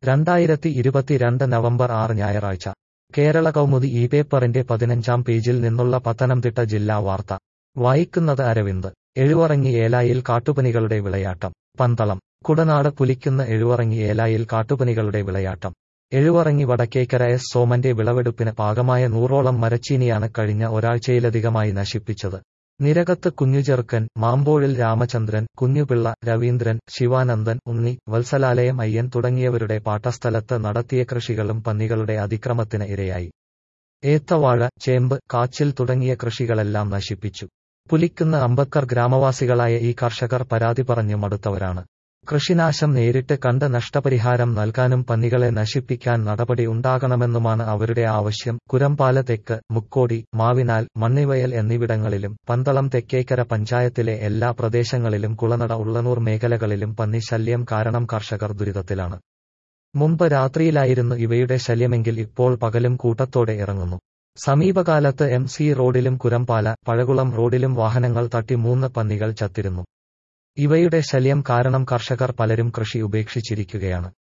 രണ്ടായിരത്തി ഇരുപത്തിരണ്ട് നവംബർ ആറ് ഞായറാഴ്ച കേരള കൗമുദി ഈ പേപ്പറിന്റെ പതിനഞ്ചാം പേജിൽ നിന്നുള്ള പത്തനംതിട്ട ജില്ലാ വാർത്ത വായിക്കുന്നത് അരവിന്ദ് എഴുവറങ്ങി ഏലായിൽ കാട്ടുപനികളുടെ വിളയാട്ടം പന്തളം കുടനാട് പുലിക്കുന്ന എഴുവറങ്ങി ഏലായിൽ കാട്ടുപനികളുടെ വിളയാട്ടം എഴുവറങ്ങി വടക്കേക്കര എസ് സോമന്റെ വിളവെടുപ്പിന് പാകമായ നൂറോളം മരച്ചീനിയാണ് കഴിഞ്ഞ ഒരാഴ്ചയിലധികമായി നശിപ്പിച്ചത് നിരകത്ത് കുഞ്ഞുചെറുക്കൻ മാമ്പോഴിൽ രാമചന്ദ്രൻ കുഞ്ഞുപിള്ള രവീന്ദ്രൻ ശിവാനന്ദൻ ഉണ്ണി വത്സലാലയം അയ്യൻ തുടങ്ങിയവരുടെ പാട്ടസ്ഥലത്ത് നടത്തിയ കൃഷികളും പന്നികളുടെ അതിക്രമത്തിന് ഇരയായി ഏത്തവാഴ ചേമ്പ് കാച്ചിൽ തുടങ്ങിയ കൃഷികളെല്ലാം നശിപ്പിച്ചു പുലിക്കുന്ന അമ്പക്കർ ഗ്രാമവാസികളായ ഈ കർഷകർ പരാതി പറഞ്ഞു മടുത്തവരാണ് കൃഷിനാശം നേരിട്ട് കണ്ട് നഷ്ടപരിഹാരം നൽകാനും പന്നികളെ നശിപ്പിക്കാൻ നടപടി ഉണ്ടാകണമെന്നുമാണ് അവരുടെ ആവശ്യം കുരമ്പാല തെക്ക് മുക്കോടി മാവിനാൽ മണ്ണിവയൽ എന്നിവിടങ്ങളിലും പന്തളം തെക്കേക്കര പഞ്ചായത്തിലെ എല്ലാ പ്രദേശങ്ങളിലും കുളനട ഉള്ളനൂർ മേഖലകളിലും പന്നി ശല്യം കാരണം കർഷകർ ദുരിതത്തിലാണ് മുമ്പ് രാത്രിയിലായിരുന്നു ഇവയുടെ ശല്യമെങ്കിൽ ഇപ്പോൾ പകലും കൂട്ടത്തോടെ ഇറങ്ങുന്നു സമീപകാലത്ത് എം സി റോഡിലും കുരമ്പാല പഴകുളം റോഡിലും വാഹനങ്ങൾ തട്ടി മൂന്ന് പന്നികൾ ചത്തിരുന്നു ഇവയുടെ ശല്യം കാരണം കർഷകർ പലരും കൃഷി ഉപേക്ഷിച്ചിരിക്കുകയാണ്